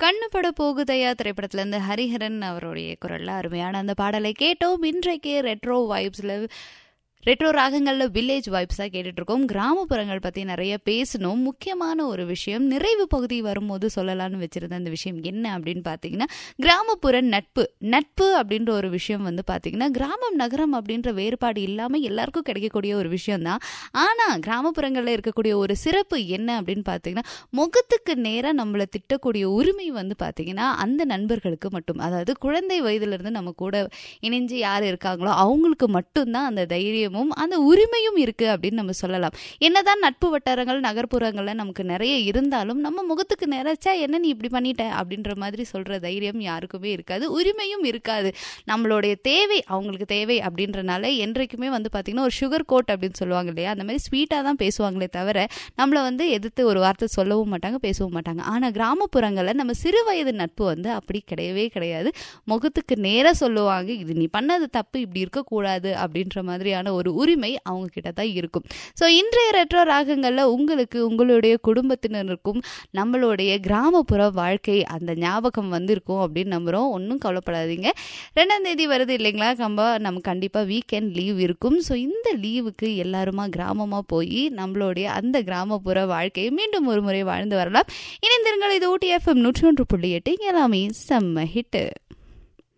கண்ணு பட போகுதையா திரைப்படத்துல இருந்து ஹரிஹரன் அவருடைய குரல்ல அருமையான அந்த பாடலை கேட்டோம் இன்றைக்கு ரெட்ரோ வைப்ஸ்ல ரெட்ரோ ராகங்களில் வில்லேஜ் வைப்ஸாக கேட்டுட்டு இருக்கோம் கிராமப்புறங்கள் பற்றி நிறைய பேசணும் முக்கியமான ஒரு விஷயம் நிறைவு பகுதி வரும்போது சொல்லலாம்னு வச்சிருந்த அந்த விஷயம் என்ன அப்படின்னு பார்த்தீங்கன்னா கிராமப்புற நட்பு நட்பு அப்படின்ற ஒரு விஷயம் வந்து பார்த்தீங்கன்னா கிராமம் நகரம் அப்படின்ற வேறுபாடு இல்லாமல் எல்லாருக்கும் கிடைக்கக்கூடிய ஒரு விஷயம் தான் ஆனால் கிராமப்புறங்களில் இருக்கக்கூடிய ஒரு சிறப்பு என்ன அப்படின்னு பார்த்தீங்கன்னா முகத்துக்கு நேராக நம்மளை திட்டக்கூடிய உரிமை வந்து பார்த்தீங்கன்னா அந்த நண்பர்களுக்கு மட்டும் அதாவது குழந்தை வயதிலிருந்து நம்ம கூட இணைஞ்சு யார் இருக்காங்களோ அவங்களுக்கு மட்டும்தான் அந்த தைரியமும் அந்த உரிமையும் இருக்கு அப்படின்னு நம்ம சொல்லலாம் என்னதான் நட்பு வட்டாரங்கள் நகர்ப்புறங்கள்ல நமக்கு நிறைய இருந்தாலும் நம்ம முகத்துக்கு நிறைச்சா என்ன நீ இப்படி பண்ணிட்ட அப்படின்ற மாதிரி சொல்ற தைரியம் யாருக்குமே இருக்காது உரிமையும் இருக்காது நம்மளுடைய தேவை அவங்களுக்கு தேவை அப்படின்றனால என்றைக்குமே வந்து பார்த்தீங்கன்னா ஒரு சுகர் கோட் அப்படின்னு சொல்லுவாங்க இல்லையா அந்த மாதிரி ஸ்வீட்டாக தான் பேசுவாங்களே தவிர நம்மளை வந்து எதிர்த்து ஒரு வார்த்தை சொல்லவும் மாட்டாங்க பேசவும் மாட்டாங்க ஆனால் கிராமப்புறங்களில் நம்ம சிறு வயது நட்பு வந்து அப்படி கிடையவே கிடையாது முகத்துக்கு நேராக சொல்லுவாங்க இது நீ பண்ணது தப்பு இப்படி இருக்கக்கூடாது அப்படின்ற மாதிரியான ஒரு உரிமை அவங்க கிட்ட தான் இருக்கும் ஸோ இன்றைய ரெட்ரோ ராகங்களில் உங்களுக்கு உங்களுடைய குடும்பத்தினருக்கும் நம்மளுடைய கிராமப்புற வாழ்க்கை அந்த ஞாபகம் வந்திருக்கும் அப்படின்னு நம்புகிறோம் ஒன்றும் கவலைப்படாதீங்க ரெண்டாம் தேதி வருது இல்லைங்களா கம்பா நம்ம கண்டிப்பாக வீக்கெண்ட் லீவ் இருக்கும் ஸோ இந்த லீவுக்கு எல்லாருமா கிராமமாக போய் நம்மளுடைய அந்த கிராமப்புற வாழ்க்கையை மீண்டும் ஒரு முறை வாழ்ந்து வரலாம் இணைந்திருங்கள் இது ஊட்டி எஃப்எம் நூற்றி ஒன்று புள்ளி எட்டு இங்க எல்லாமே செம்ம ஹிட்டு